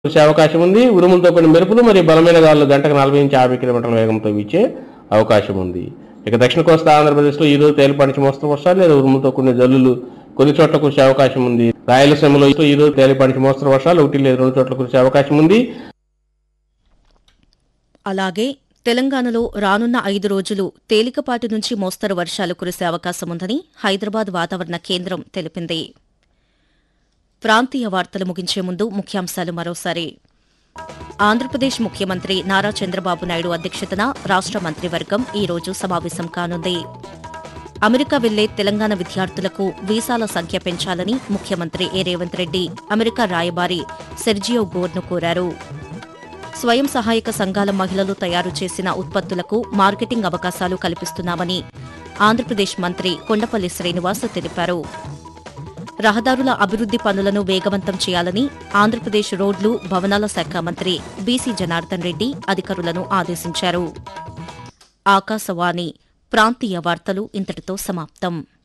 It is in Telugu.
కురిసే అవకాశం ఉంది ఉరుములతో కూడిన మెరుపులు మరియు బలమైన గాలులు గంటకు నలభై నుంచి యాభై కిలోమీటర్ల వేగంతో వీచే అవకాశం ఉంది ఇక దక్షిణ కోస్తా ఆంధ్రప్రదేశ్లో ఈ రోజు తేలిపాటి నుంచి మోస్తరు వర్షాలు లేదా ఉరుములతో కూడిన జల్లులు కొన్ని చోట్ల కురిసే అవకాశం ఉంది రాయలసీమలో ఈ రోజు తేలిపాటి నుంచి మోస్తరు వర్షాలు ఒకటి లేదా రెండు చోట్ల కురిసే అవకాశం ఉంది అలాగే తెలంగాణలో రానున్న ఐదు రోజులు తేలికపాటి నుంచి మోస్తరు వర్షాలు కురిసే అవకాశం ఉందని హైదరాబాద్ వాతావరణ కేంద్రం తెలిపింది ప్రాంతీయ వార్తలు ముగించే ముందు ముఖ్యాంశాలు మరోసారి ఆంధ్రప్రదేశ్ ముఖ్యమంత్రి నారా చంద్రబాబు నాయుడు అధ్యక్షతన రాష్ట మంత్రివర్గం ఈ రోజు సమావేశం కానుంది అమెరికా వెళ్లే తెలంగాణ విద్యార్థులకు వీసాల సంఖ్య పెంచాలని ముఖ్యమంత్రి ఏ రేవంత్ రెడ్డి అమెరికా రాయబారి సెర్జియో గోర్ను కోరారు స్వయం సహాయక సంఘాల మహిళలు తయారు చేసిన ఉత్పత్తులకు మార్కెటింగ్ అవకాశాలు కల్పిస్తున్నామని ఆంధ్రప్రదేశ్ మంత్రి కొండపల్లి శ్రీనివాస్ తెలిపారు రహదారుల అభివృద్ది పనులను వేగవంతం చేయాలని ఆంధ్రప్రదేశ్ రోడ్లు భవనాల శాఖ మంత్రి బీసీ జనార్దన్ రెడ్డి అధికారులను ఆదేశించారు ఆకాశవాణి ప్రాంతీయ వార్తలు ఇంతటితో సమాప్తం